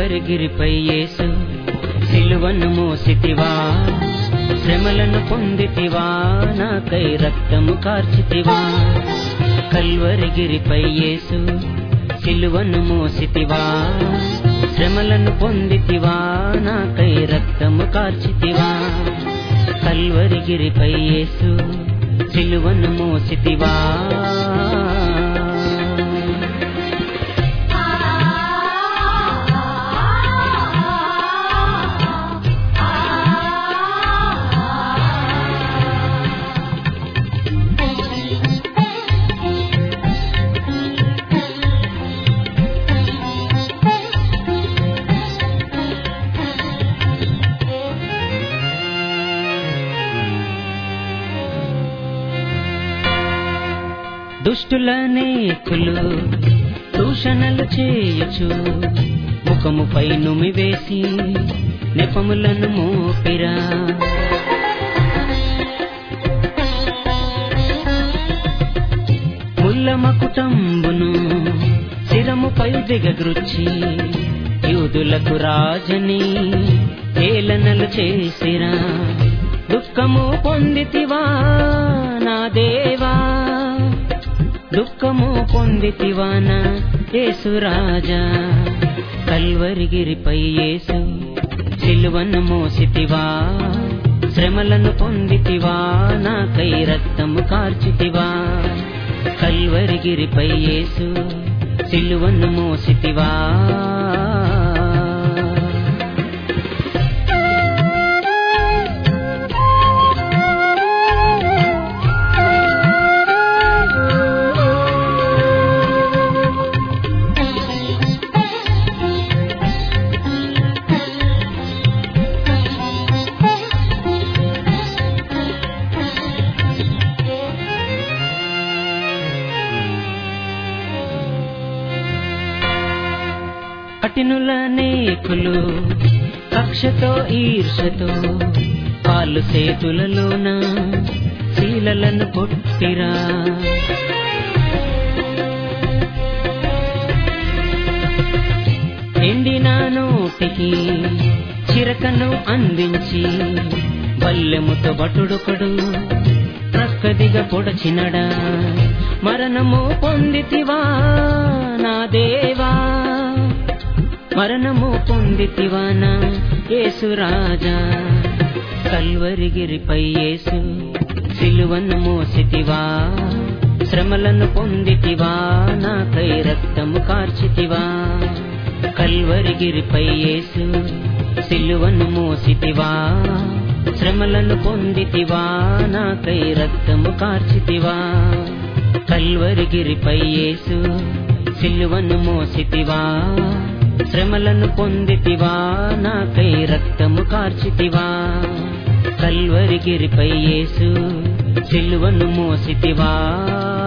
కల్వరిగిరిపై యేసు సిలువను మోసితివా శ్రమలను పొందితివా నాకై రక్తము కార్చితివా కల్వరిగిరిపై యేసు సిలువను మోసితివా శ్రమలను పొందితివా నాకై రక్తము కార్చితివా కల్వరిగిరిపై యేసు సిలువను మోసితివా దుష్టుల నేకులు దూషణలు చేయొచ్చు ముఖముపై నుమి వేసి నెపములను మోపిరా ముల్లమ కుటుంబును శిరముపై దిగగృచ్చి యూదులకు రాజని ఏలనలు చేసిరా దుఃఖము పొందితివా నా దేవా దుఃఖము పొందితివాన యేసురాజా కల్వరిగిరిపై యేసు సిలువను మోసితివా శ్రమలను పొందితివా నాకై రక్తము కార్చితివా కల్వరిగిరిపై యేసు సిలువను మోసితివా కఠినుల నేకులు కక్షతో ఈర్షతో పాలు సేతులలోన శీలలను కొట్టిరా ఎండిన నోటికి చిరకను అందించి బల్లెముతో బటుడొకడు ప్రక్కదిగా పొడచినడా మరణము పొందితివా నా దేవా మరణము పొందితివానా యేసురాజా కల్వరిగిరిపై యేసు సిలువను మోసితివా శ్రమలను పొందితివా నాకై రక్తము కార్చితివా కల్వరిగిరిపై యేసు సిలువను మోసితివా శ్రమలను పొందితివా నాకై రక్తము కార్చితివా కల్వరిగిరిపై యేసు సిలువను మోసితివా శ్రమలను పొందితివా నాకై రక్తము కార్చితివా కల్వరిగిరిపై యేసు సిలువను మోసితివా